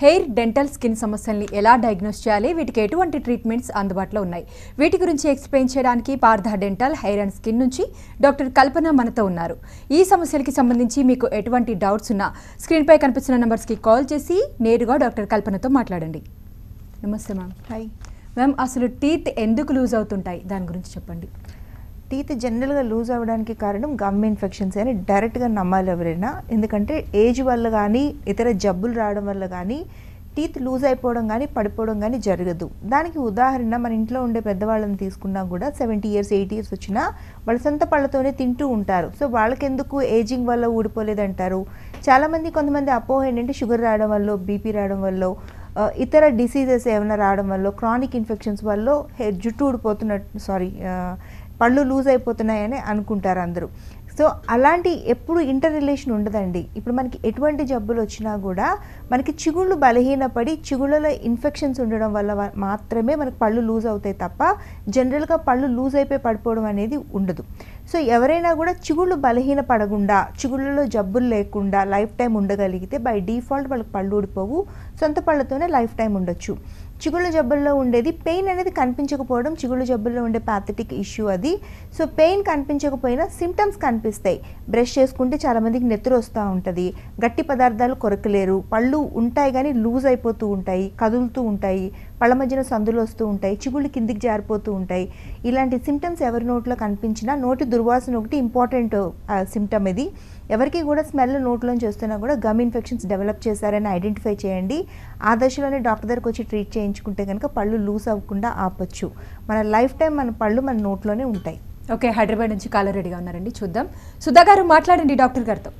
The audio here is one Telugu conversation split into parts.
హెయిర్ డెంటల్ స్కిన్ సమస్యల్ని ఎలా డయాగ్నోస్ చేయాలి వీటికి ఎటువంటి ట్రీట్మెంట్స్ అందుబాటులో ఉన్నాయి వీటి గురించి ఎక్స్ప్లెయిన్ చేయడానికి Partha dental hair and skin నుంచి డాక్టర్ కల్పన మనతో ఉన్నారు ఈ సమస్యలకి సంబంధించి మీకు ఎటువంటి డౌట్స్ ఉన్నా స్క్రీన్పై కనిపిస్తున్న నెంబర్స్కి కాల్ చేసి నేరుగా డాక్టర్ కల్పనతో మాట్లాడండి నమస్తే మ్యామ్ హాయ్ మ్యామ్ అసలు టీత్ ఎందుకు లూజ్ అవుతుంటాయి దాని గురించి చెప్పండి టీత్ జనరల్గా లూజ్ అవ్వడానికి కారణం గమ్ ఇన్ఫెక్షన్స్ అని డైరెక్ట్గా నమ్మాలి ఎవరైనా ఎందుకంటే ఏజ్ వల్ల కానీ ఇతర జబ్బులు రావడం వల్ల కానీ టీత్ లూజ్ అయిపోవడం కానీ పడిపోవడం కానీ జరగదు దానికి ఉదాహరణ మన ఇంట్లో ఉండే పెద్దవాళ్ళని తీసుకున్నా కూడా సెవెంటీ ఇయర్స్ ఎయిటీ ఇయర్స్ వచ్చినా వాళ్ళ సొంత పళ్ళతోనే తింటూ ఉంటారు సో వాళ్ళకెందుకు ఏజింగ్ వల్ల ఊడిపోలేదంటారు చాలామంది కొంతమంది అపోహ ఏంటంటే షుగర్ రావడం వల్ల బీపీ రావడం వల్ల ఆ, ఇతర డిసీజెస్ ఏమైనా రావడం వల్ల క్రానిక్ ఇన్ఫెక్షన్స్ వల్ల హె- జుట్టు ఊడిపోతున్నట్టు సారీ పళ్ళు లూజ్ అయిపోతున్నాయని అనుకుంటారు అందరూ సో అలాంటి ఎప్పుడు ఇంటర్ రిలేషన్ ఉండదండి ఇప్పుడు మనకి ఎటువంటి జబ్బులు వచ్చినా కూడా మనకి చిగుళ్ళు బలహీనపడి చిగుళ్ళలో ఇన్ఫెక్షన్స్ ఉండడం వల్ల వ- మాత్రమే మనకి పళ్ళు లూజ్ అవుతాయి తప్ప జనరల్గా పళ్ళు లూజ్ అయిపోయి పడిపోవడం అనేది ఉండదు సో ఎవరైనా కూడా చిగుళ్ళు బలహీన పడకుండా చిగుళ్ళలో జబ్బులు లేకుండా లైఫ్ టైం ఉండగలిగితే బై డిఫాల్ట్ వాళ్ళకి పళ్ళు ఊడిపోవు సొంత పళ్ళతోనే లైఫ్ టైం ఉండొచ్చు చిగుళ్ళ జబ్బుల్లో ఉండేది పెయిన్ అనేది కనిపించకపోవడం చిగుళ్ళ జబ్బుల్లో ఉండే ప్యాథటిక్ ఇష్యూ అది సో పెయిన్ కనిపించకపోయినా సిమ్టమ్స్ కనిపిస్తాయి బ్రష్ చేసుకుంటే చాలామందికి నెత్తురు వస్తూ ఉంటుంది గట్టి పదార్థాలు కొరకలేరు పళ్ళు ఉంటాయి కానీ లూజ్ అయిపోతూ ఉంటాయి కదులుతూ ఉంటాయి పళ్ళ మధ్యన సందులు వస్తూ ఉంటాయి చిగుళ్ళు కిందికి జారిపోతూ ఉంటాయి ఇలాంటి సిమ్టమ్స్ ఎవరి నోట్లో కనిపించినా నోటి దుర్వాసన ఒకటి ఇంపార్టెంట్ సిమ్టమ్ ఇది ఎవరికి కూడా స్మెల్ నోట్లోంచి వస్తున్నా కూడా గమ్ ఇన్ఫెక్షన్స్ డెవలప్ చేశారని ఐడెంటిఫై చేయండి ఆ దశలోనే డాక్టర్ దగ్గరకు వచ్చి ట్రీట్ చేయించుకుంటే కనుక పళ్ళు లూజ్ అవ్వకుండా ఆపొచ్చు మన లైఫ్ టైం మన పళ్ళు మన నోట్లోనే ఉంటాయి ఓకే హైదరాబాద్ నుంచి కాలర్ రెడీగా ఉన్నారండి చూద్దాం సుధా గారు మాట్లాడండి డాక్టర్ గారితో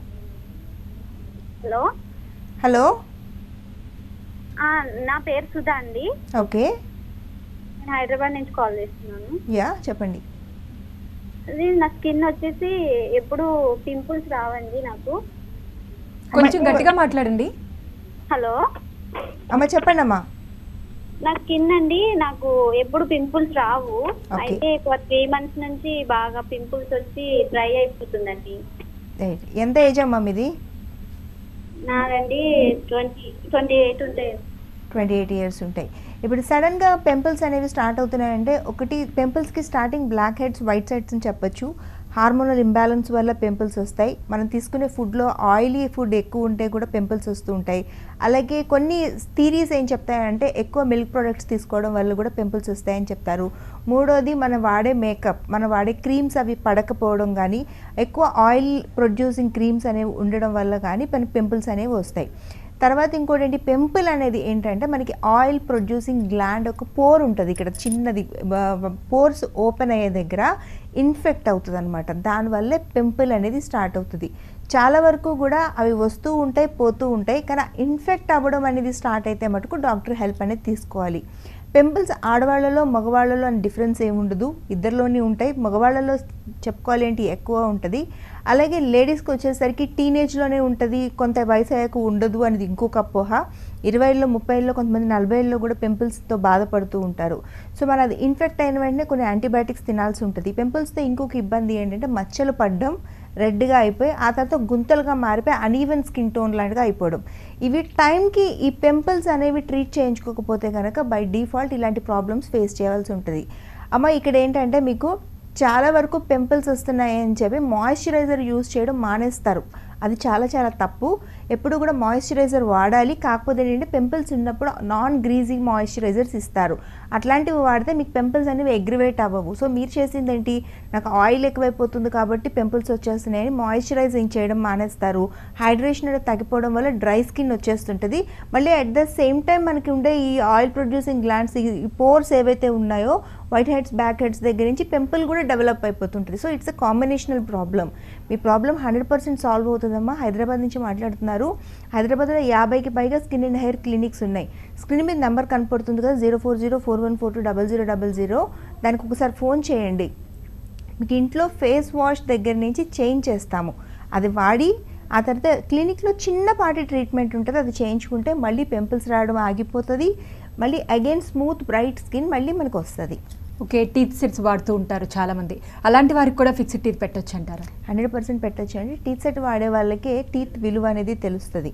హలో హలో ఆ, నా పేరు సుధా అండి ఓకే నేను హైదరాబాద్ నుంచి కాల్ చేస్తున్నాను యా చెప్పండి అది నా స్కిన్ వచ్చేసి ఎప్పుడు పింపుల్స్ రావండి నాకు కొంచెం గట్టిగా మాట్లాడండి హలో అమ్మ చెప్పండి అమ్మా నా స్కిన్ అండి నాకు ఎప్పుడు పింపుల్స్ రావు Okay. అయితే ఒక త్రీ మంత్స్ నుంచి బాగా పింపుల్స్ వచ్చి డ్రై అయిపోతుందండి రైట్ ఎంత ఏజ్ అమ్మా మీది నాదండి ట్వంటీ ట్వంటీ ఎయిట్ ఉంటాయి ట్వంటీ ఎయిట్ ఇయర్స్ ఉంటాయి ఇప్పుడు సడన్గా పెంపుల్స్ అనేవి స్టార్ట్ అవుతున్నాయంటే ఒకటి పెంపుల్స్కి starting blackheads white sides అని చెప్పొచ్చు హార్మోనల్ ఇంబ్యాలెన్స్ వల్ల పెంపుల్స్ వస్తాయి మనం తీసుకునే ఫుడ్లో ఆయిలీ ఫుడ్ ఎక్కువ ఉంటే కూడా పెంపుల్స్ వస్తూ ఉంటాయి అలాగే కొన్ని థీరీస్ ఏం చెప్తాయంటే ఎక్కువ మిల్క్ ప్రొడక్ట్స్ తీసుకోవడం వల్ల కూడా పెంపుల్స్ వస్తాయని చెప్తారు మూడోది మనం వాడే మేకప్ మనం వాడే క్రీమ్స్ అవి పడకపోవడం కానీ ఎక్కువ ఆయిల్ ప్రొడ్యూసింగ్ క్రీమ్స్ అనేవి ఉండడం వల్ల కానీ మనకి పింపుల్స్ అనేవి వస్తాయి తర్వాత ఇంకోటి ఏంటి పెంపుల్ అనేది ఏంటంటే మనకి ఆయిల్ ప్రొడ్యూసింగ్ గ్లాండ్ ఒక పోర్ ఉంటుంది ఇక్కడ చిన్నది పోర్స్ ఓపెన్ అయ్యే దగ్గర ఇన్ఫెక్ట్ అవుతుంది అనమాట దానివల్లే పెంపుల్ అనేది స్టార్ట్ అవుతుంది చాలా వరకు కూడా అవి వస్తూ ఉంటాయి పోతూ ఉంటాయి కానీ ఇన్ఫెక్ట్ అవ్వడం అనేది స్టార్ట్ అయితే మటుకు డాక్టర్ హెల్ప్ అనేది తీసుకోవాలి పింపుల్స్ ఆడవాళ్ళలో మగవాళ్ళలో అని డిఫరెన్స్ ఏముండదు ఇద్దరిలోని ఉంటాయి మగవాళ్ళలో చెప్పుకోవాలి ఏంటి ఎక్కువ ఉంటుంది అలాగే లేడీస్కి వచ్చేసరికి టీనేజ్లోనే ఉంటుంది కొంత వయసు అయ్యాక ఉండదు అనేది ఇంకొక అపోహ ఇరవైలో ముప్పైలో కొంతమంది నలభైలో కూడా పింపుల్స్తో బాధపడుతూ ఉంటారు సో మన అది ఇన్ఫెక్ట్ అయిన వెంటనే కొన్ని యాంటీబయాటిక్స్ తినాల్సి ఉంటుంది పింపుల్స్తో ఇంకొక ఇబ్బంది ఏంటంటే మచ్చలు పడడం రెడ్గా అయిపోయి ఆ తర్వాత గుంతలుగా మారిపోయి అనీవెన్ స్కిన్ టోన్ లాంటిగా అయిపోవడం ఇవి టైంకి ఈ పింపుల్స్ అనేవి ట్రీట్ చేయించుకోకపోతే కనుక బై డిఫాల్ట్ ఇలాంటి ప్రాబ్లమ్స్ ఫేస్ చేయాల్సి ఉంటుంది అమ్మ ఇక్కడ ఏంటంటే మీకు చాలా వరకు పింపుల్స్ వస్తున్నాయి అని చెప్పి మాయిశ్చరైజర్ యూస్ చేయడం మానేస్తారు అది చాలా చాలా తప్పు ఎప్పుడు కూడా మాయిశ్చరైజర్ వాడాలి కాకపోతే ఏంటంటే పింపుల్స్ ఉన్నప్పుడు నాన్ గ్రీజీ మాయిశ్చరైజర్స్ ఇస్తారు అట్లాంటివి వాడితే మీకు పింపుల్స్ అనేవి ఎగ్రివేట్ అవ్వవు సో మీరు చేసింది ఏంటి నాకు ఆయిల్ ఎక్కువైపోతుంది కాబట్టి పింపుల్స్ వచ్చేస్తున్నాయని మాయిశ్చరైజింగ్ చేయడం మానేస్తారు హైడ్రేషన్ అనేది తగ్గిపోవడం వల్ల డ్రై స్కిన్ వచ్చేస్తుంటుంది మళ్ళీ అట్ ద సేమ్ టైం మనకి ఉండే ఈ ఆయిల్ ప్రొడ్యూసింగ్ గ్లాండ్స్ ఈ పోర్స్ ఏవైతే ఉన్నాయో వైట్ హెడ్స్ బ్యాక్ హెడ్స్ దగ్గర నుంచి పింపుల్ కూడా డెవలప్ అయిపోతుంటుంది so it's uh combinational problem మీ ప్రాబ్లం హండ్రెడ్ పర్సెంట్ సాల్వ్ అవుతుందమ్మా హైదరాబాద్ నుంచి మాట్లాడుతున్నారు హైదరాబాద్లో యాభైకి పైగా స్కిన్ అండ్ హెయిర్ క్లినిక్స్ ఉన్నాయి స్క్రీన్ మీద నెంబర్ కనపడుతుంది కదా zero four zero four one four two double zero double zero దానికి ఒకసారి ఫోన్ చేయండి మీకు ఇంట్లో ఫేస్ వాష్ దగ్గర నుంచి చేంజ్ చేస్తాము అది వాడి ఆ తర్వాత క్లినిక్లో చిన్నపాటి ట్రీట్మెంట్ ఉంటుంది అది చేయించుకుంటే మళ్ళీ పింపుల్స్ రావడం ఆగిపోతుంది మళ్ళీ అగైన్ స్మూత్ బ్రైట్ స్కిన్ మళ్ళీ మనకు వస్తుంది ఓకే టీత్ సెట్స్ వాడుతూ ఉంటారు చాలా మంది అలాంటి వారికి కూడా ఫిక్స్డ్ టీత్ పెట్టొచ్చు అంటారా హండ్రెడ్ పర్సెంట్ పెట్టచ్చు అండి టీత్ సెట్ వాడే వాళ్ళకే టీత్ విలువ అనేది తెలుస్తుంది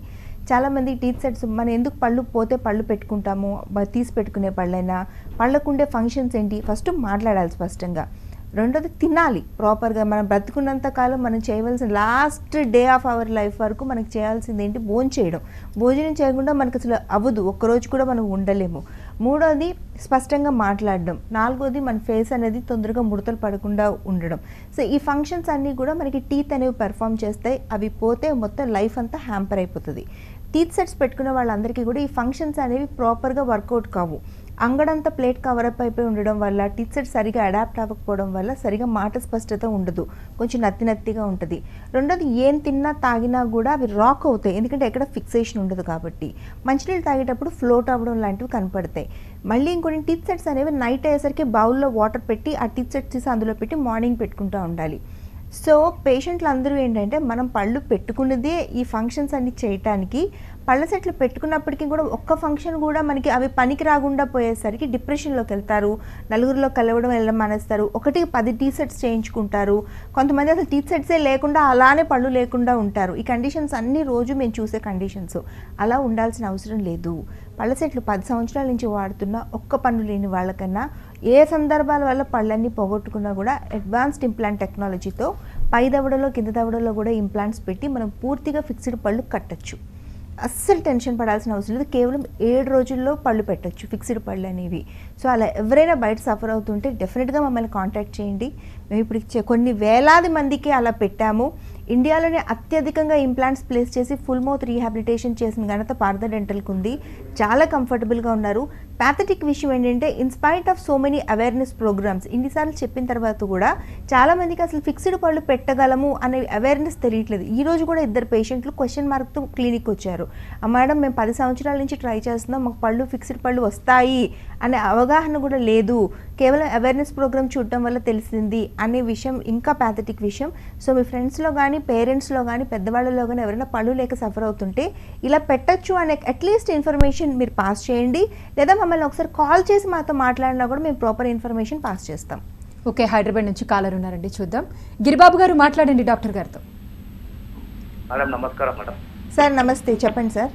చాలామంది టీత్ సెట్స్ మనం ఎందుకు పళ్ళు పోతే పళ్ళు పెట్టుకుంటాము బ- తీసి పెట్టుకునే పళ్ళైనా పళ్ళకుండే ఫంక్షన్స్ ఏంటి ఫస్ట్ మాట్లాడాలి స్పష్టంగా రెండోది తినాలి ప్రాపర్గా మనం బ్రతుకున్నంత కాలం మనం చేయవలసిన last day of our life వరకు మనకి చేయాల్సింది ఏంటి భోజనం చేయడం భోజనం చేయకుండా మనకు అసలు అవ్వదు ఒక్కరోజు కూడా మనం ఉండలేము మూడోది స్పష్టంగా మాట్లాడడం నాలుగోది మన ఫేస్ అనేది తొందరగా ముడతలు పడకుండా ఉండడం సో ఈ ఫంక్షన్స్ అన్నీ కూడా మనకి టీత్ అనేవి పెర్ఫామ్ చేస్తాయి అవి పోతే మొత్తం లైఫ్ అంతా హ్యాంపర్ అయిపోతుంది టీత్ సెట్స్ పెట్టుకునే వాళ్ళందరికీ కూడా ఈ ఫంక్షన్స్ అనేవి ప్రాపర్గా వర్కౌట్ కావు అంగడంతా ప్లేట్ కవర్ అప్ అయిపోయి ఉండడం వల్ల టీత్ సెట్ సరిగా అడాప్ట్ అవ్వకపోవడం వల్ల సరిగా మాట స్పష్టత ఉండదు కొంచెం నత్తి నత్తిగా ఉంటుంది రెండోది ఏం తిన్నా తాగినా కూడా అవి రాక్ అవుతాయి ఎందుకంటే ఎక్కడ ఫిక్సేషన్ ఉండదు కాబట్టి మంచినీళ్ళు తాగేటప్పుడు ఫ్లోట్ అవ్వడం లాంటివి కనపడతాయి మళ్ళీ ఇంకొన్ని టీత్ సెట్స్ అనేవి నైట్ అయ్యేసరికి బౌల్లో వాటర్ పెట్టి ఆ టీత్ సెట్స్ తీసి అందులో పెట్టి మార్నింగ్ పెట్టుకుంటూ ఉండాలి సో పేషెంట్లు అందరూ ఏంటంటే మనం పళ్ళు పెట్టుకున్నదే ఈ ఫంక్షన్స్ అన్ని చేయటానికి పళ్ళ సెట్లు పెట్టుకున్నప్పటికీ కూడా ఒక్క ఫంక్షన్ కూడా మనకి అవి పనికి రాకుండా పోయేసరికి డిప్రెషన్లోకి వెళ్తారు నలుగురిలో కలవడం వెళ్ళడం మానేస్తారు ఒకటి పది టీ సెట్స్ చేయించుకుంటారు కొంతమంది అసలు టీ సెట్సే లేకుండా అలానే పళ్ళు లేకుండా ఉంటారు ఈ కండిషన్స్ అన్ని రోజు మేము చూసే కండిషన్స్ అలా ఉండాల్సిన అవసరం లేదు పళ్ళ సెట్లు పది సంవత్సరాల నుంచి వాడుతున్న ఒక్క పన్ను లేని వాళ్ళకన్నా ఏ సందర్భాల వల్ల పళ్ళన్నీ పోగొట్టుకున్నా కూడా అడ్వాన్స్డ్ ఇంప్లాంట్ టెక్నాలజీతో పై దవడలో కింద దవడలో కూడా ఇంప్లాంట్స్ పెట్టి మనం పూర్తిగా ఫిక్స్డ్ పళ్ళు కట్టచ్చు అస్సలు టెన్షన్ పడాల్సిన అవసరం లేదు కేవలం ఏడు రోజుల్లో పళ్ళు పెట్టచ్చు ఫిక్స్డ్ పళ్ళు అనేవి సో అలా ఎవరైనా బయట సఫర్ అవుతుంటే డెఫినెట్గా మమ్మల్ని కాంటాక్ట్ చేయండి మేము ఇప్పుడు ఇచ్చే కొన్ని వేలాది మందికి అలా పెట్టాము ఇండియాలోనే అత్యధికంగా ఇంప్లాంట్స్ ప్లేస్ చేసి ఫుల్ మౌత్ రీహాబిలిటేషన్ చేసిన ఘనత పార్థ డెంటల్కి ఉంది చాలా కంఫర్టబుల్గా ఉన్నారు ప్యాథటిక్ విషయం ఏంటంటే in spite of so many awareness programs ఇన్నిసార్లు చెప్పిన తర్వాత కూడా చాలా మందికి అసలు ఫిక్స్డ్ పళ్ళు పెట్టగలము అనే అవేర్నెస్ తెలియట్లేదు ఈ రోజు కూడా ఇద్దరు పేషెంట్లు క్వశ్చన్ మార్క్తో క్లినిక్ వచ్చారు "ఆ మేడం మేము పది సంవత్సరాల నుంచి ట్రై చేస్తున్నాం మాకు పళ్ళు ఫిక్స్డ్ పళ్ళు వస్తాయి అనే అవగాహన కూడా లేదు కేవలం అవేర్నెస్ ప్రోగ్రామ్ చూడటం వల్ల తెలిసింది అనే విషయం ఇంకా ప్యాథటిక్ విషయం సో మీ ఫ్రెండ్స్లో కానీ పేరెంట్స్లో కానీ పెద్దవాళ్ళలో కానీ ఎవరైనా పళ్ళు లేక సఫర్ అవుతుంటే ఇలా పెట్టచ్చు అనే అట్లీస్ట్ ఇన్ఫర్మేషన్ మీరు పాస్ చేయండి లేదా మమ్మల్ని ఒకసారి కాల్ చేసి మాతో మాట్లాడినా కూడా మేము ప్రాపర్ ఇన్ఫర్మేషన్ పాస్ చేస్తాం ఓకే హైదరాబాద్ నుంచి కాలర్ ఉన్నారండి చూద్దాం గిరిబాబు గారు మాట్లాడండి డాక్టర్ గారితో మేడం నమస్కారం మేడం సార్ నమస్తే చెప్పండి సార్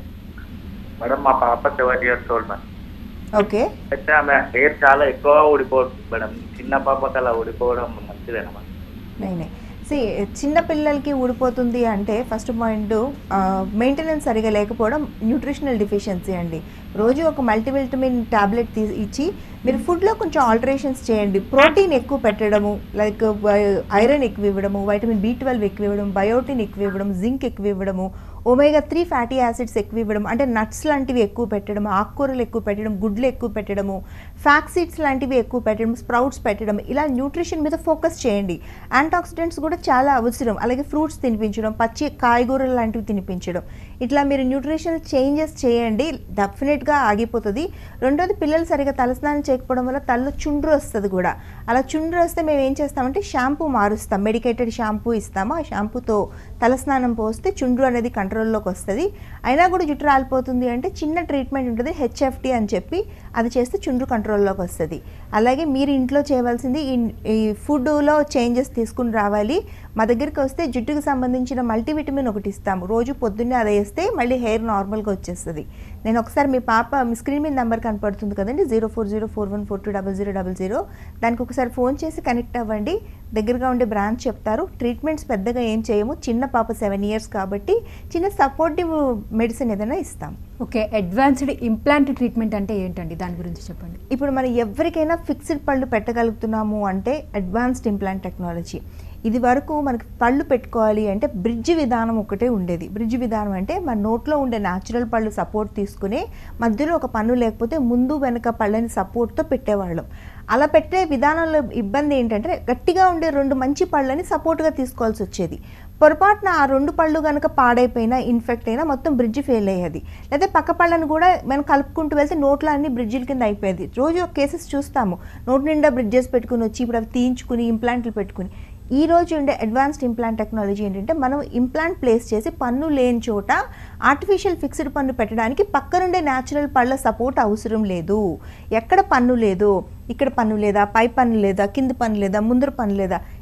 మేడం మా పాప seven years old madam okay అయితే ఆమె హెయిర్ చాలా ఎక్కువ ఊడిపోతుంది మేడం చిన్న పాపకి అలా ఊడిపోవడం మంచిదేనా మేడం నైనే సి చిన్న పిల్లలకి ఊడిపోతుంది అంటే ఫస్ట్ పాయింట్ మెయింటెనెన్స్ సరిగా లేకపోవడం న్యూట్రిషనల్ డిఫిషియన్సీ అండి రోజు ఒక మల్టీవిటమిన్ టాబ్లెట్ తీ ఇచ్చి మీరు ఫుడ్లో కొంచెం ఆల్టరేషన్స్ చేయండి ప్రోటీన్ ఎక్కువ పెట్టడము లైక్ ఐరన్ ఎక్కువ ఇవ్వడము వైటమిన్ బి ట్వెల్వ్ ఎక్కువ ఇవ్వడం బయోటిన్ ఎక్కువ ఇవ్వడం జింక్ ఎక్కువ ఇవ్వడము ఒమేగా త్రీ ఫ్యాటీ యాసిడ్స్ ఎక్కువ ఇవ్వడం అంటే నట్స్ లాంటివి ఎక్కువ పెట్టడం ఆకుకూరలు ఎక్కువ పెట్టడం గుడ్లు ఎక్కువ పెట్టడము ఫ్యాక్సీడ్స్ లాంటివి ఎక్కువ పెట్టడం స్ప్రౌట్స్ పెట్టడం ఇలా న్యూట్రిషన్ మీద ఫోకస్ చేయండి యాంటాక్సిడెంట్స్ కూడా చాలా అవసరం అలాగే ఫ్రూట్స్ తినిపించడం పచ్చి కాయగూరలు లాంటివి తినిపించడం ఇట్లా మీరు న్యూట్రిషనల్ చేంజెస్ చేయండి డెఫినెట్గా ఆగిపోతుంది రెండోది పిల్లలు సరిగా తలస్నానం చేయకపోవడం వల్ల తలలో చుండ్రు వస్తుంది కూడా అలా చుండ్రు వస్తే మేము ఏం చేస్తామంటే షాంపూ మారుస్తాం మెడికేటెడ్ షాంపూ ఇస్తాము ఆ షాంపూతో తలస్నానం పోస్తే చుండ్రు అనేది కంట్రోల్లోకి వస్తుంది అయినా కూడా జుట్టు రాలిపోతుంది అంటే చిన్న ట్రీట్మెంట్ ఉంటుంది హెచ్ఎఫ్టీ అని చెప్పి అది చేస్తే చుండ్రు కంట్రోల్లోకి వస్తుంది అలాగే మీరు ఇంట్లో చేయవలసింది ఈ ఈ ఫుడ్లో చేంజెస్ తీసుకుని రావాలి మా దగ్గరికి వస్తే జుట్టుకు సంబంధించిన మల్టీవిటమిన్ ఒకటి ఇస్తాము రోజు పొద్దున్నే అది వేస్తే మళ్ళీ హెయిర్ నార్మల్గా వచ్చేస్తుంది నేను ఒకసారి మీ పాప మీ స్క్రీన్ మీద నెంబర్ కనపడుతుంది కదండి zero four zero four one four two double zero double zero దానికి ఒకసారి ఫోన్ చేసి కనెక్ట్ అవ్వండి దగ్గరగా ఉండే బ్రాంచ్ చెప్తారు ట్రీట్మెంట్స్ పెద్దగా ఏం చేయము చిన్న పాప సెవెన్ ఇయర్స్ కాబట్టి చిన్న సపోర్టివ్ మెడిసిన్ ఏదైనా ఇస్తాం ఓకే అడ్వాన్స్డ్ ఇంప్లాంట్ ట్రీట్మెంట్ అంటే ఏంటండి దాని గురించి చెప్పండి ఇప్పుడు మనం ఎవరికైనా ఫిక్స్డ్ పళ్ళు పెట్టగలుగుతున్నాము అంటే అడ్వాన్స్డ్ ఇంప్లాంట్ టెక్నాలజీ ఇది వరకు మనకి పళ్ళు పెట్టుకోవాలి అంటే బ్రిడ్జ్ విధానం ఒకటే ఉండేది బ్రిడ్జ్ విధానం అంటే మన నోట్లో ఉండే న్యాచురల్ పళ్ళు సపోర్ట్ తీసుకుని మధ్యలో ఒక పన్ను లేకపోతే ముందు వెనక పళ్ళని సపోర్ట్తో పెట్టేవాళ్ళం అలా పెట్టే విధానంలో ఇబ్బంది ఏంటంటే గట్టిగా ఉండే రెండు మంచి పళ్ళని సపోర్ట్గా తీసుకోవాల్సి వచ్చేది పొరపాటున ఆ రెండు పళ్ళు కనుక పాడైపోయినా ఇన్ఫెక్ట్ అయినా మొత్తం బ్రిడ్జ్ ఫెయిల్ అయ్యేది లేదా పక్క పళ్ళను కూడా మనం కలుపుకుంటూ వెళ్తే నోట్లో అన్ని బ్రిడ్జిల కింద అయిపోయేది రోజు కేసెస్ చూస్తాము నోటి నిండా బ్రిడ్జెస్ పెట్టుకుని వచ్చి ఇప్పుడు అవి తీయించుకుని ఇంప్లాంట్లు పెట్టుకుని ఈ రోజు ఉండే అడ్వాన్స్డ్ ఇంప్లాంట్ టెక్నాలజీ ఏంటంటే మనం ఇంప్లాంట్ ప్లేస్ చేసి పన్ను లేని చోట ఆర్టిఫిషియల్ ఫిక్స్డ్ పన్ను పెట్టడానికి పక్కనుండే న్యాచురల్ పళ్ళ సపోర్ట్ అవసరం లేదు ఎక్కడ పన్ను లేదు ఇక్కడ పన్ను లేదా పై పన్ను లేదా కింద పన్ను లేదా ముందర పన్ను లేదా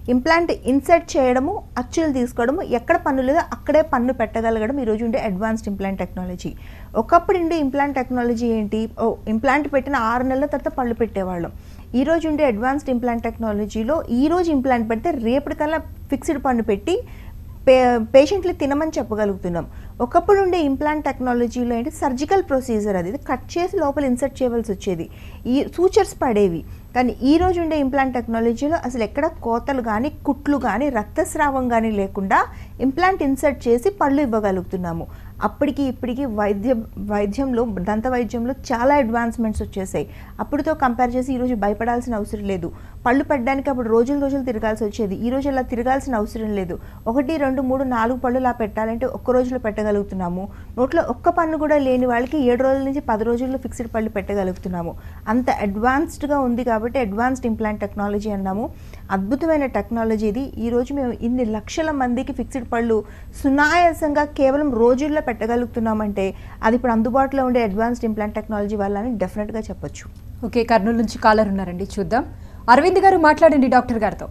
ఇంప్లాంట్ ఇన్సర్ట్ చేయడము అచ్చులు తీసుకోవడము ఎక్కడ పన్ను లేదో అక్కడే పన్ను పెట్టగలగడం ఈరోజు ఉండే అడ్వాన్స్డ్ ఇంప్లాంట్ టెక్నాలజీ ఒకప్పుడు ఉండే ఇంప్లాంట్ టెక్నాలజీ ఏంటి ఓ ఇంప్లాంట్ పెట్టిన ఆరు నెలల తర్వాత పళ్ళు పెట్టేవాళ్ళం ఈ రోజు ఉండే అడ్వాన్స్డ్ ఇంప్లాంట్ టెక్నాలజీలో ఈ రోజు ఇంప్లాంట్ పెడితే రేపటికల్లా ఫిక్స్డ్ పన్ను పెట్టి పే పేషెంట్లు తినమని చెప్పగలుగుతున్నాం ఒకప్పుడు ఉండే ఇంప్లాంట్ టెక్నాలజీలో ఏంటి సర్జికల్ ప్రొసీజర్ అది ఇది కట్ చేసి లోపల ఇన్సర్ట్ చేయవలసి వచ్చేది ఈ సూచర్స్ పడేవి కానీ ఈ రోజు ఉండే ఇంప్లాంట్ టెక్నాలజీలో అసలు ఎక్కడ కోతలు కానీ కుట్లు కానీ రక్తస్రావం కానీ లేకుండా ఇంప్లాంట్ ఇన్సర్ట్ చేసి పళ్ళు ఇవ్వగలుగుతున్నాము అప్పటికి ఇప్పటికి వైద్య వైద్యంలో దంత వైద్యంలో చాలా అడ్వాన్స్మెంట్స్ వచ్చేసాయి అప్పుడుతో కంపేర్ చేసి ఈరోజు భయపడాల్సిన అవసరం లేదు పళ్ళు పెట్టడానికి అప్పుడు రోజులు రోజులు తిరగాల్సి వచ్చేది ఈ రోజు అలా తిరగాల్సిన అవసరం లేదు ఒకటి రెండు మూడు నాలుగు పళ్ళు ఇలా పెట్టాలంటే ఒక్క రోజులో పెట్టగలుగుతున్నాము నోట్లో ఒక్క పన్ను కూడా లేని వాళ్ళకి ఏడు రోజుల నుంచి పది రోజుల్లో ఫిక్స్డ్ పళ్ళు పెట్టగలుగుతున్నాము అంత అడ్వాన్స్డ్గా ఉంది కాబట్టి అడ్వాన్స్డ్ ఇంప్లాంట్ టెక్నాలజీ అన్నాము అద్భుతమైన టెక్నాలజీ ఇది ఈరోజు మేము ఇన్ని లక్షల మందికి ఫిక్స్డ్ పళ్ళు సునాయాసంగా కేవలం రోజుల్లో పెట్టగలుగుతున్నామంటే అది ఇప్పుడు అందుబాటులో ఉండే అడ్వాన్స్డ్ ఇంప్లాంట్ టెక్నాలజీ వల్ల అని డెఫినెట్గా చెప్పొచ్చు ఓకే కర్నూలు నుంచి కాలర్ ఉన్నారండి చూద్దాం అరవింద్ గారు మాట్లాడండి డాక్టర్ గారితో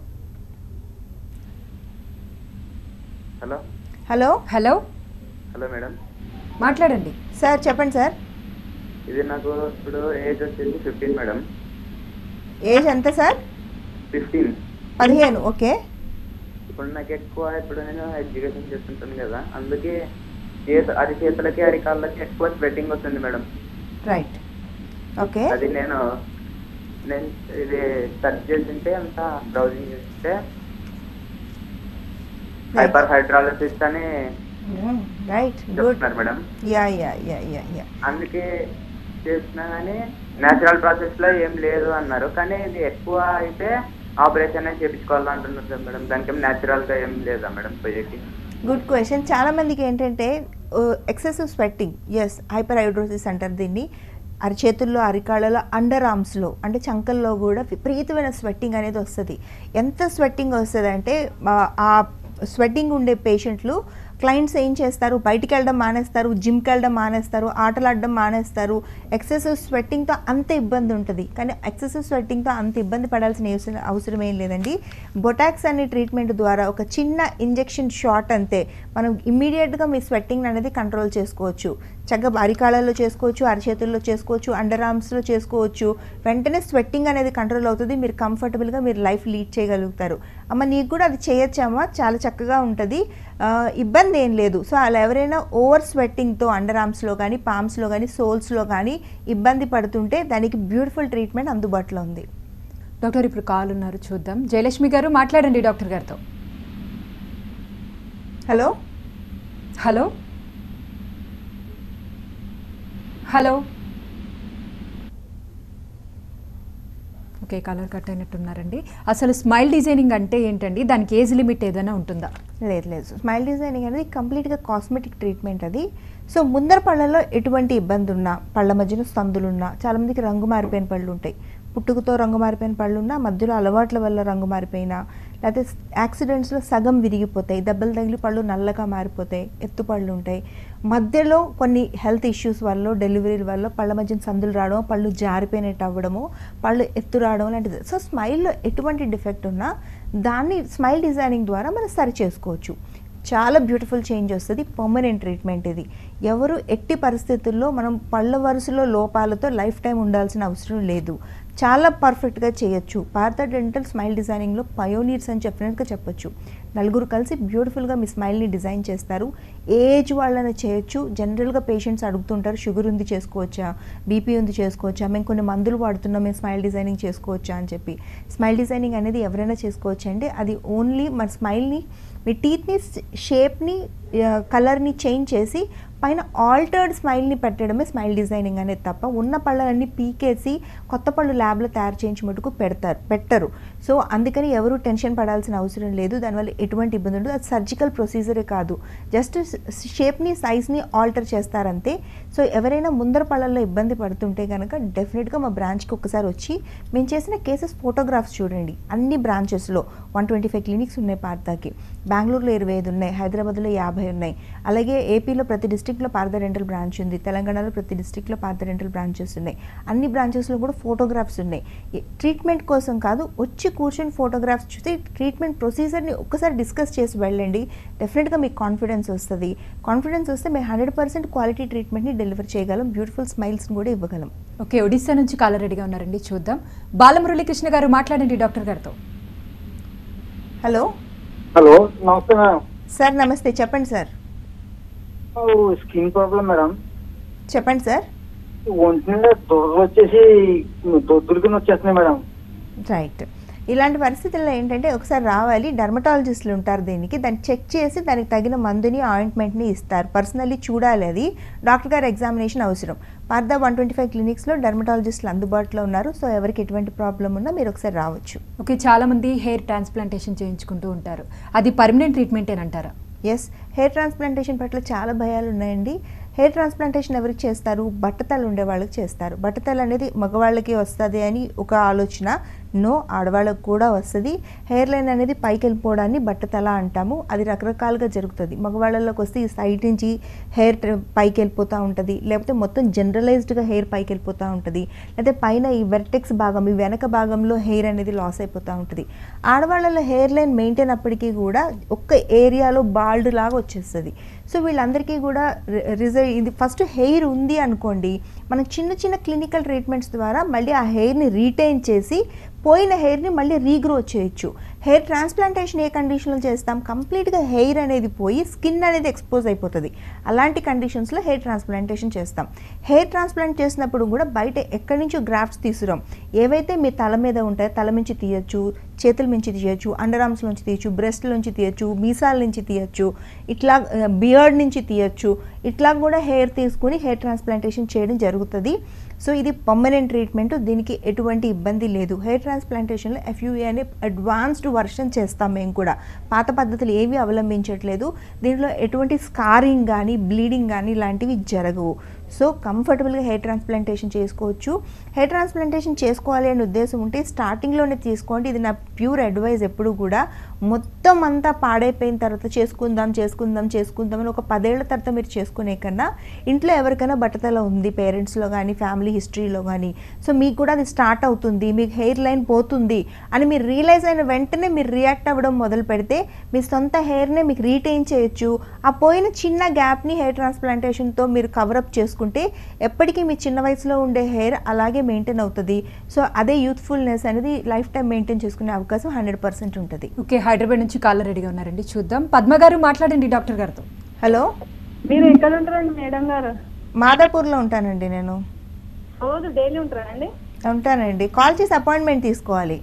hello hello hello hello madam మాట్లాడండి సార్ చెప్పండి సార్ ఇది నాకు ఇప్పుడు ఏజ్ వచ్చేసి ఫిఫ్టీన్ మేడం ఏజ్ ఎంత సార్ ఫిఫ్టీన్ పదిహేను ఓకే ఇప్పుడు నాకు ఎక్కువ ఇప్పుడు నేను ఎడ్యుకేషన్ చేస్తుంటాను కదా అందుకే చేత అది చేతులకి అరికాళ్ళకి ఎక్కువ స్వెట్టింగ్ వస్తుంది మేడం రైట్ ఓకే అది నేను నేను ఇది సెర్చ్ చేసింటే అంత బ్రౌజింగ్ చేస్తుంటే హైపర్ హైడ్రాలసిస్ అని రైట్ గుడ్ చెప్తున్నారు madam yeah yeah yeah yeah yeah అందుకే చేసినా కానీ న్యాచురల్ ప్రాసెస్ లో ఏం లేదు అన్నారు కానీ ఇది ఎక్కువ అయితే ఆపరేషన్ చేయించుకోవాలంటున్నారు కదా మేడం దానికి న్యాచురల్ గా ఏం లేదా మేడం పోయేకి గుడ్ క్వశ్చన్ చాలా మందికి ఏంటంటే excessive sweating yes hyperhidrosis అంటారు దీన్ని అరిచేతుల్లో అరికాళ్ళలో అండర్ ఆర్మ్స్లో అంటే చంకల్లో కూడా విపరీతమైన స్వెట్టింగ్ అనేది వస్తుంది ఎంత స్వెట్టింగ్ వస్తుంది అంటే ఆ స్వెట్టింగ్ ఉండే పేషెంట్లు క్లయింట్స్ ఏం చేస్తారు బయటికి వెళ్ళడం మానేస్తారు జిమ్కి వెళ్ళడం మానేస్తారు ఆటలాడడం మానేస్తారు ఎక్సెసివ్ స్వెట్టింగ్తో అంత ఇబ్బంది ఉంటుంది కానీ ఎక్సెసివ్ స్వెట్టింగ్తో అంత ఇబ్బంది పడాల్సిన అవసరం అవసరం ఏం లేదండి బొటాక్స్ అనే ట్రీట్మెంట్ ద్వారా ఒక చిన్న ఇంజెక్షన్ షాట్ అంతే మనం ఇమ్మీడియట్గా మీ స్వెట్టింగ్ అనేది కంట్రోల్ చేసుకోవచ్చు చక్కగా అరికాళ్ళలో చేసుకోవచ్చు అరిచేతుల్లో చేసుకోవచ్చు అండర్ ఆర్మ్స్లో చేసుకోవచ్చు వెంటనే స్వెట్టింగ్ అనేది కంట్రోల్ అవుతుంది మీరు కంఫర్టబుల్గా మీరు లైఫ్ లీడ్ చేయగలుగుతారు అమ్మ నీకు కూడా అది చేయొచ్చమ్మా చాలా చక్కగా ఉంటుంది ఆ, ఇబ్బంది ఏం లేదు సో అలా ఎవరైనా ఓవర్ స్వెట్టింగ్తో అండర్ ఆర్మ్స్లో కానీ పామ్స్లో కానీ సోల్స్లో కానీ ఇబ్బంది పడుతుంటే దానికి బ్యూటిఫుల్ ట్రీట్మెంట్ అందుబాటులో ఉంది డాక్టర్ ఇప్పుడు కాల్ ఉన్నారు చూద్దాం జయలక్ష్మి గారు మాట్లాడండి డాక్టర్ గారితో hello hello hello okay caller cut అయినట్టున్నారండి అసలు స్మైల్ డిజైనింగ్ అంటే ఏంటండి దానికి ఏజ్ లిమిట్ ఏదైనా ఉంటుందా లేదు లేదు స్మైల్ డిజైనింగ్ అనేది కంప్లీట్గా కాస్మెటిక్ ట్రీట్మెంట్ అది సో ముందర పళ్ళలో ఎటువంటి ఇబ్బంది ఉన్నా పళ్ళ మధ్యన సందులున్నా చాలామందికి రంగు మారిపోయిన పళ్ళు ఉంటాయి పుట్టుకతో రంగు మారిపోయిన పళ్ళు ఉన్నా మధ్యలో అలవాట్ల వల్ల రంగు మారిపోయినా లేకపోతే యాక్సిడెంట్స్లో సగం విరిగిపోతాయి దెబ్బలు తగిలి పళ్ళు నల్లగా మారిపోతాయి ఎత్తు పళ్ళు ఉంటాయి మధ్యలో కొన్ని హెల్త్ ఇష్యూస్ వల్ల డెలివరీల వల్ల పళ్ళ మధ్యన సందులు రావడం పళ్ళు జారిపోయినట్టు అవ్వడము పళ్ళు ఎత్తు రావడం లాంటిది సో స్మైల్లో ఎటువంటి డిఫెక్ట్ ఉన్నా దాన్ని స్మైల్ డిజైనింగ్ ద్వారా మనం సరి చేసుకోవచ్చు చాలా బ్యూటిఫుల్ చేంజ్ వస్తుంది పర్మనెంట్ ట్రీట్మెంట్ ఇది ఎవరు ఎట్టి పరిస్థితుల్లో మనం పళ్ళ వరుసలో లోపాలతో లైఫ్ టైం ఉండాల్సిన అవసరం లేదు చాలా పర్ఫెక్ట్గా చేయొచ్చు భారత డెంటల్ స్మైల్ డిజైనింగ్లో పయోనీర్స్ అని చెప్పినట్టుగా చెప్పొచ్చు నలుగురు కలిసి బ్యూటిఫుల్గా మీ స్మైల్ని డిజైన్ చేస్తారు ఏజ్ వాళ్ళని చేయొచ్చు జనరల్గా పేషెంట్స్ అడుగుతుంటారు షుగర్ ఉంది చేసుకోవచ్చా బీపీ ఉంది చేసుకోవచ్చా మేము కొన్ని మందులు వాడుతున్నాం మేము స్మైల్ డిజైనింగ్ చేసుకోవచ్చా అని చెప్పి స్మైల్ డిజైనింగ్ అనేది ఎవరైనా చేసుకోవచ్చు అండి అది ఓన్లీ మన స్మైల్ని మీ టీత్ని షేప్ని కలర్ని చేంజ్ చేసి పైన ఆల్టర్డ్ స్మైల్ని పెట్టడమే స్మైల్ డిజైనింగ్ అనేది తప్ప ఉన్న పళ్ళలన్నీ పీకేసి కొత్త పళ్ళు ల్యాబ్లో తయారు చేయించి మటుకు పెడతారు పెట్టరు సో అందుకని ఎవరు టెన్షన్ పడాల్సిన అవసరం లేదు దానివల్ల ఎటువంటి ఇబ్బంది ఉండదు అది సర్జికల్ ప్రొసీజరే కాదు జస్ట్ షేప్ని సైజ్ని ఆల్టర్ చేస్తారంతే సో ఎవరైనా ముందర పళ్ళల్లో ఇబ్బంది పడుతుంటే కనుక డెఫినెట్గా మా బ్రాంచ్కి ఒకసారి వచ్చి మేము చేసిన కేసెస్ ఫోటోగ్రాఫ్స్ చూడండి అన్ని బ్రాంచెస్లో వన్ ట్వంటీ ఫైవ్ క్లినిక్స్ ఉన్నాయి పార్తాకి బెంగళూరులో ఇరవై ఐదు ఉన్నాయి హైదరాబాద్లో యాభై ఉన్నాయి అలాగే ఏపీలో ప్రతి డిస్టిక్లో పార్థ డెంటల్ బ్రాంచ్ ఉంది తెలంగాణలో ప్రతి డిస్టిక్లో పార్థ డెంటల్ బ్రాంచెస్ ఉన్నాయి అన్ని బ్రాంచెస్లో కూడా ఫోటోగ్రాఫ్స్ ఉన్నాయి ఈ ట్రీట్మెంట్ కోసం కాదు వచ్చి కూర్చొని ఫోటోగ్రాఫ్స్ చూసి ట్రీట్మెంట్ ప్రొసీజర్ని ఒక్కసారి డిస్కస్ చేసి వెళ్ళండి డెఫినెట్గా మీకు కాన్ఫిడెన్స్ వస్తుంది కాన్ఫిడెన్స్ వస్తే మేము హండ్రెడ్ పర్సెంట్ క్వాలిటీ ట్రీట్మెంట్ని డెలివర్ చేయగలం బ్యూటిఫుల్ స్మైల్స్ని కూడా ఇవ్వగలం ఓకే ఒడిశా నుంచి కాలర్ రెడీగా ఉన్నారండి చూద్దాం బాలమురళీకృష్ణ గారు మాట్లాడండి డాక్టర్ గారితో హలో హలో నమస్తే మేడం సార్ నమస్తే చెప్పండి సార్ స్కిన్ ప్రాబ్లం మేడం చెప్పండి సార్ ఒంటి నిండా దురద వచ్చేసి దొద్దులు కింద వచ్చేస్తున్నాయి మేడం రైట్ ఇలాంటి పరిస్థితుల్లో ఏంటంటే ఒకసారి రావాలి డర్మటాలజిస్టులు ఉంటారు దీనికి దాన్ని చెక్ చేసి దానికి తగిన మందుని ఆయింట్మెంట్ని ఇస్తారు పర్సనల్లీ చూడాలి అది డాక్టర్ గారు ఎగ్జామినేషన్ అవసరం పార్దా వన్ ట్వంటీ ఫైవ్ క్లినిక్స్లో డర్మటాలజిస్టులు అందుబాటులో ఉన్నారు సో ఎవరికి ఎటువంటి ప్రాబ్లం ఉన్నా మీరు ఒకసారి రావచ్చు ఓకే చాలా మంది హెయిర్ ట్రాన్స్ప్లాంటేషన్ చేయించుకుంటూ ఉంటారు అది పర్మనెంట్ ట్రీట్మెంట్ అంటారా ఎస్ హెయిర్ ట్రాన్స్ప్లాంటేషన్ పట్ల చాలా భయాలు ఉన్నాయండి హెయిర్ ట్రాన్స్ప్లాంటేషన్ ఎవరికి చేస్తారు బట్టతలు ఉండే వాళ్ళకి చేస్తారు బట్టతలు అనేది మగవాళ్ళకి వస్తుంది అని ఒక ఆలోచన నో ఆడవాళ్ళకు కూడా వస్తుంది హెయిర్ లైన్ అనేది పైకి వెళ్ళిపోవడాన్ని బట్టతల అంటాము అది రకరకాలుగా జరుగుతుంది మగవాళ్ళలోకి వస్తే ఈ సైడ్ నుంచి హెయిర్ పైకి వెళ్ళిపోతూ ఉంటుంది లేకపోతే మొత్తం జనరలైజ్డ్గా హెయిర్ పైకి వెళ్ళిపోతూ ఉంటుంది లేకపోతే పైన ఈ వెర్టెక్స్ భాగం ఈ వెనక భాగంలో హెయిర్ అనేది లాస్ అయిపోతూ ఉంటుంది ఆడవాళ్ళలో హెయిర్ లైన్ మెయింటైన్ అప్పటికీ కూడా ఒక్క ఏరియాలో బాల్డ్ లాగా వచ్చేస్తుంది సో వీళ్ళందరికీ కూడా రిజల్ట్ ఇది ఫస్ట్ హెయిర్ ఉంది అనుకోండి మనం చిన్న చిన్న క్లినికల్ ట్రీట్మెంట్స్ ద్వారా మళ్ళీ ఆ హెయిర్ని రీటైన్ చేసి పోయిన హెయిర్ని మళ్ళీ రీగ్రో చేయొచ్చు హెయిర్ ట్రాన్స్ప్లాంటేషన్ ఏ కండిషన్లో చేస్తాం కంప్లీట్గా హెయిర్ అనేది పోయి స్కిన్ అనేది ఎక్స్పోజ్ అయిపోతుంది అలాంటి కండిషన్స్లో హెయిర్ ట్రాన్స్ప్లాంటేషన్ చేస్తాం హెయిర్ ట్రాన్స్ప్లాంట్ చేసినప్పుడు కూడా బయట ఎక్కడి నుంచో గ్రాఫ్ట్స్ తీసుకురాం ఏవైతే మీ తల మీద ఉంటాయో తల నుంచి తీయచ్చు చేతుల నుంచి తీయచ్చు అండర్ ఆర్మ్స్ నుంచి తీయచ్చు బ్రెస్ట్ నుంచి తీయచ్చు మీసాల నుంచి తీయచ్చు ఇట్లా బియర్డ్ నుంచి తీయచ్చు ఇట్లా కూడా హెయిర్ తీసుకుని హెయిర్ ట్రాన్స్ప్లాంటేషన్ చేయడం జరుగుతుంది సో ఇది పర్మనెంట్ ట్రీట్మెంట్ దీనికి ఎటువంటి ఇబ్బంది లేదు హెయిర్ ట్రాన్స్ప్లాంటేషన్లో ఎఫ్యూఏ అనే అడ్వాన్స్డ్ వర్షన్ చేస్తాం మేము కూడా పాత పద్ధతులు ఏవి అవలంబించట్లేదు దీంట్లో ఎటువంటి స్కారింగ్ కానీ బ్లీడింగ్ కానీ ఇలాంటివి జరగవు సో కంఫర్టబుల్గా హెయిర్ ట్రాన్స్ప్లాంటేషన్ చేసుకోవచ్చు హెయిర్ ట్రాన్స్ప్లాంటేషన్ చేసుకోవాలి అనే ఉద్దేశం ఉంటే స్టార్టింగ్లోనే తీసుకోండి ఇది నా ప్యూర్ అడ్వైజ్ ఎప్పుడు కూడా మొత్తం అంతా పాడైపోయిన తర్వాత చేసుకుందాం చేసుకుందాం చేసుకుందాం అని ఒక పదేళ్ల తర్వాత మీరు చేసుకునే కన్నా ఇంట్లో ఎవరికైనా బట్టతల ఉంది పేరెంట్స్లో కానీ ఫ్యామిలీ హిస్టరీలో కానీ సో మీకు కూడా అది స్టార్ట్ అవుతుంది మీకు హెయిర్ లైన్ పోతుంది అని మీరు రియలైజ్ అయిన వెంటనే మీరు రియాక్ట్ అవ్వడం మొదలు పెడితే మీ సొంత హెయిర్నే మీకు రీటైన్ చేయొచ్చు ఆ పోయిన చిన్న గ్యాప్ని హెయిర్ ట్రాన్స్ప్లాంటేషన్తో మీరు కవరప్ చేసుకుంటే ఎప్పటికీ మీ చిన్న వయసులో ఉండే హెయిర్ అలాగే మెయింటైన్ అవుతుంది సో అదే యూత్ఫుల్నెస్ అనేది లైఫ్ టైం మెయింటైన్ చేసుకునే అవకాశం హండ్రెడ్ పర్సెంట్ ఉంటుంది ఓకే హైదరాబాద్ నుంచి కాలర్ రెడీగా ఉన్నారండి చూద్దాం పద్మ గారు మాట్లాడండి డాక్టర్ గారితో హలో మీరు ఎక్కడ ఉంటారండి మేడం గారు మాదాపూర్లో ఉంటానండి నేను రోజు డైలీ ఉంటారండి ఉంటానండి కాల్ చేసి అపాయింట్మెంట్ తీసుకోవాలి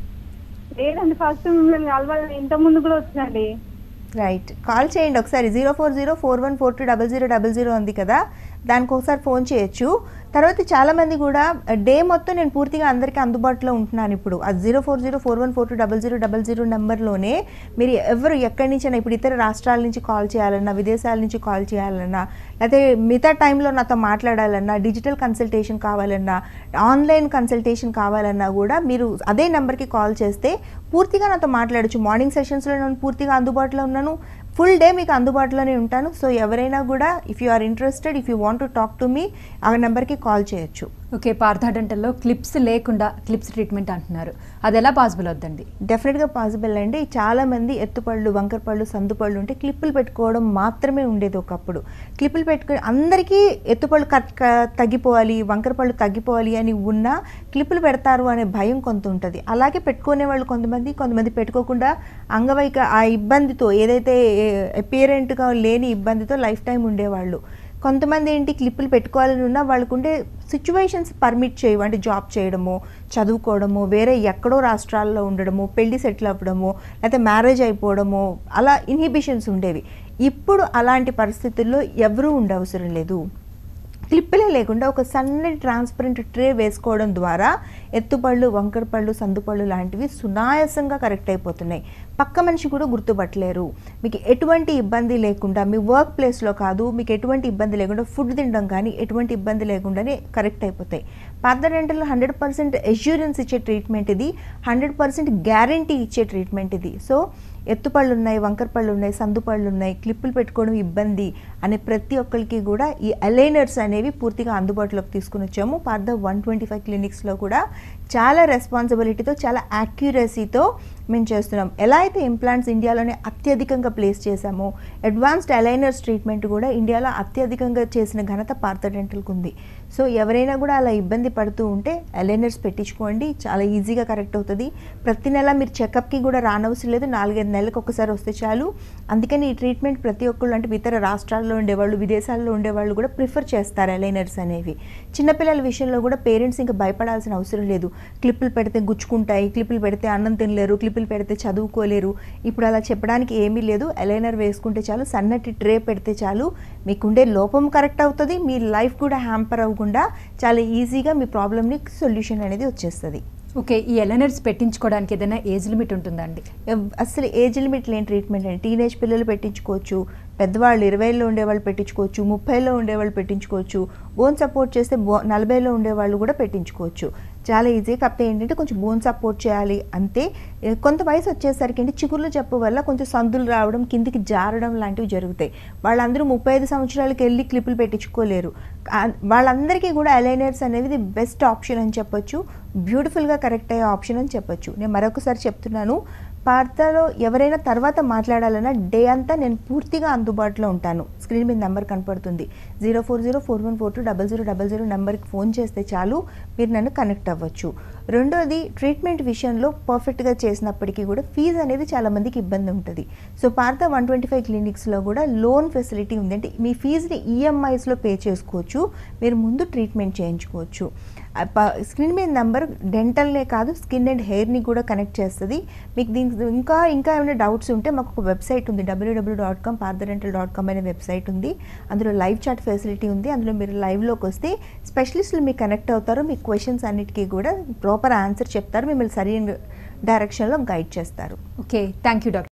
లేదండి ఫస్ట్ మిమ్మల్ని కలవాలి ఇంత ముందు కూడా వచ్చినండి రైట్ కాల్ చేయండి ఒకసారి zero four zero four one four two double zero double zero ఉంది కదా దానికి ఒకసారి ఫోన్ చేయొచ్చు తర్వాత చాలామంది కూడా డే మొత్తం నేను పూర్తిగా అందరికీ అందుబాటులో ఉంటున్నాను ఇప్పుడు అది zero four zero four one four two double zero double zero నెంబర్లోనే మీరు ఎవరు ఎక్కడి నుంచైనా ఇప్పుడు ఇతర రాష్ట్రాల నుంచి కాల్ చేయాలన్నా విదేశాల నుంచి కాల్ చేయాలన్నా లేకపోతే మిగతా టైంలో నాతో మాట్లాడాలన్నా డిజిటల్ కన్సల్టేషన్ కావాలన్నా ఆన్లైన్ కన్సల్టేషన్ కావాలన్నా కూడా మీరు అదే నెంబర్కి కాల్ చేస్తే పూర్తిగా నాతో మాట్లాడచ్చు మార్నింగ్ సెషన్స్లో నేను పూర్తిగా అందుబాటులో ఉన్నాను ఫుల్ డే మీకు అందుబాటులోనే ఉంటాను సో ఎవరైనా కూడా if you are interested if you want to talk to me ఆ నెంబర్కి కాల్ చేయొచ్చు ఓకే పార్థా డెంటల్లో క్లిప్స్ లేకుండా క్లిప్స్ ట్రీట్మెంట్ అంటున్నారు అది ఎలా పాసిబుల్ అవుద్దండి డెఫినెట్గా పాసిబుల్ అండి చాలామంది ఎత్తుపళ్ళు వంకరపళ్ళు సందుపళ్ళు ఉంటే క్లిప్పులు పెట్టుకోవడం మాత్రమే ఉండేది ఒకప్పుడు క్లిప్పులు పెట్టుకుని అందరికీ ఎత్తుపళ్ళు కట్ క- తగ్గిపోవాలి వంకరపళ్ళు తగ్గిపోవాలి అని ఉన్నా క్లిప్పులు పెడతారు అనే భయం కొంత ఉంటుంది అలాగే పెట్టుకునే వాళ్ళు కొంతమంది కొంతమంది పెట్టుకోకుండా అంగవైక ఆ ఇబ్బందితో ఏదైతే అపియరెంట్గా లేని ఇబ్బందితో లైఫ్ టైం ఉండేవాళ్ళు కొంతమంది ఏంటి క్లిప్పులు పెట్టుకోవాలని ఉన్నా వాళ్ళకు ఉండే సిచ్యువేషన్స్ పర్మిట్ చేయవు అంటే జాబ్ చేయడము చదువుకోవడము వేరే ఎక్కడో రాష్ట్రాల్లో ఉండడము పెళ్లి సెటిల్ అవ్వడము లేకపోతే మ్యారేజ్ అయిపోవడము అలా ఇన్హిబిషన్స్ ఉండేవి ఇప్పుడు అలాంటి పరిస్థితుల్లో ఎవరూ ఉండవసరం లేదు క్లిప్పులే లేకుండా ఒక సన్నటి ట్రాన్స్పరెంట్ ట్రే వేసుకోవడం ద్వారా ఎత్తుపళ్ళు వంకరపళ్ళు సందుపళ్ళు లాంటివి సునాయాసంగా కరెక్ట్ అయిపోతున్నాయి పక్క మనిషి కూడా గుర్తుపట్టలేరు మీకు ఎటువంటి ఇబ్బంది లేకుండా మీ వర్క్ ప్లేస్లో కాదు మీకు ఎటువంటి ఇబ్బంది లేకుండా ఫుడ్ తినడం కానీ ఎటువంటి ఇబ్బంది లేకుండానే కరెక్ట్ అయిపోతాయి పాత డెంటల్లో హండ్రెడ్ పర్సెంట్ ఎష్యూరెన్స్ ఇచ్చే ట్రీట్మెంట్ ఇది హండ్రెడ్ పర్సెంట్ గ్యారంటీ ఇచ్చే ట్రీట్మెంట్ ఇది సో ఎత్తుపళ్ళు ఉన్నాయి వంకర పళ్ళు ఉన్నాయి సందు పళ్ళు ఉన్నాయి క్లిప్పులు పెట్టుకోవడం ఇబ్బంది అనే ప్రతి ఒక్కరికి కూడా ఈ అలైనర్స్ అనేవి పూర్తిగా అందుబాటులోకి తీసుకుని వచ్చాము పార్ద వన్ ట్వంటీ ఫైవ్ క్లినిక్స్లో కూడా చాలా రెస్పాన్సిబిలిటీతో చాలా యాక్యురసీతో మేము చేస్తున్నాం ఎలా అయితే ఇంప్లాంట్స్ ఇండియాలోనే అత్యధికంగా ప్లేస్ చేశామో అడ్వాన్స్డ్ అలైనర్స్ ట్రీట్మెంట్ కూడా ఇండియాలో అత్యధికంగా చేసిన ఘనత పార్థ డెంటల్కి ఉంది సో ఎవరైనా కూడా అలా ఇబ్బంది పడుతూ ఉంటే అలైనర్స్ పెట్టించుకోండి చాలా ఈజీగా కరెక్ట్ అవుతుంది ప్రతి నెల మీరు చెకప్కి కూడా రానవసరం లేదు నాలుగైదు నెలలకు ఒకసారి వస్తే చాలు అందుకని ఈ ట్రీట్మెంట్ ప్రతి ఒక్కళ్ళు అంటే ఇతర రాష్ట్రాల్లో ఉండేవాళ్ళు విదేశాల్లో ఉండేవాళ్ళు కూడా ప్రిఫర్ చేస్తారు అలైనర్స్ అనేవి చిన్నపిల్లల విషయంలో కూడా పేరెంట్స్ ఇంకా భయపడాల్సిన అవసరం లేదు క్లిప్పులు పెడితే గుచ్చుకుంటాయి క్లిప్పులు పెడితే అన్నం తినలేరు క్లిప్పులు పెడితే చదువుకోలేరు ఇప్పుడు అలా చెప్పడానికి ఏమీ లేదు అలైనర్ వేసుకుంటే చాలు సన్నటి ట్రే పెడితే చాలు మీకుండే లోపం కరెక్ట్ అవుతుంది మీ లైఫ్ కూడా హ్యాంపర్ అవ్వకుండా చాలా ఈజీగా మీ ప్రాబ్లమ్ని సొల్యూషన్ అనేది వచ్చేస్తుంది ఓకే ఈ ఎలనర్స్ పెట్టించుకోవడానికి ఏదైనా ఏజ్ లిమిట్ ఉంటుందా అండి ఎవ్- అసలు ఏజ్ లిమిట్ లేని ట్రీట్మెంట్ అండి టీనేజ్ పిల్లలు పెట్టించుకోవచ్చు పెద్దవాళ్ళు ఇరవైలో ఉండేవాళ్ళు పెట్టించుకోవచ్చు ముప్పైలో ఉండేవాళ్ళు పెట్టించుకోవచ్చు బోన్ సపోర్ట్ చేస్తే బో నలభైలో ఉండేవాళ్ళు కూడా పెట్టించుకోవచ్చు చాలా ఈజీ కాకపోతే ఏంటంటే కొంచెం బోన్ సపోర్ట్ చేయాలి అంతే ఏ, కొంత వయసు వచ్చేసరికి అంటే చిగుర్లు చెప్పు వల్ల కొంచెం సందులు రావడం కిందికి జారడం లాంటివి జరుగుతాయి వాళ్ళందరూ ముప్పై ఐదు సంవత్సరాలకి వెళ్ళి క్లిప్పులు పెట్టించుకోలేరు ఆ- వాళ్ళందరికీ కూడా అలైనర్స్ అనేది ది బెస్ట్ ఆప్షన్ అని చెప్పొచ్చు బ్యూటిఫుల్గా కరెక్ట్ అయ్యే ఆప్షన్ అని చెప్పొచ్చు నేను మరొకసారి చెప్తున్నాను పార్తలో ఎవరైనా తర్వాత మాట్లాడాలన్నా డే అంతా నేను పూర్తిగా అందుబాటులో ఉంటాను స్క్రీన్ మీద నెంబర్ కనపడుతుంది zero four zero four one four two double zero double zero నెంబర్కి ఫోన్ చేస్తే చాలు మీరు నన్ను కనెక్ట్ అవ్వచ్చు రెండోది ట్రీట్మెంట్ విషయంలో పర్ఫెక్ట్గా చేసినప్పటికీ కూడా ఫీజు అనేది చాలా మందికి ఇబ్బంది ఉంటుంది so Partha one twenty five క్లినిక్స్లో కూడా లోన్ ఫెసిలిటీ ఉంది అంటే మీ ఫీజుని ఈఎంఐస్లో పే చేసుకోవచ్చు మీరు ముందు ట్రీట్మెంట్ చేయించుకోవచ్చు ఆ ప- స్క్రీన్ మీద నెంబర్ డెంటల్నే కాదు స్కిన్ అండ్ హెయిర్ని కూడా కనెక్ట్ చేస్తుంది మీకు దీనికి ఇంకా ఇంకా ఏమైనా డౌట్స్ ఉంటే మాకు ఒక వెబ్సైట్ ఉంది WWW dot com Partha dental dot com అనే వెబ్సైట్ ఉంది అందులో లైవ్ చాట్ ఫెసిలిటీ ఉంది అందులో మీరు లైవ్లోకి వస్తే స్పెషలిస్టులు మీకు కనెక్ట్ అవుతారు మీ క్వశ్చన్స్ అన్నిటికీ కూడా ప్రాపర్ ఆన్సర్ చెప్తారు మిమ్మల్ని సరైన డైరెక్షన్లో గైడ్ చేస్తారు ఓకే థ్యాంక్ యూ డాక్టర్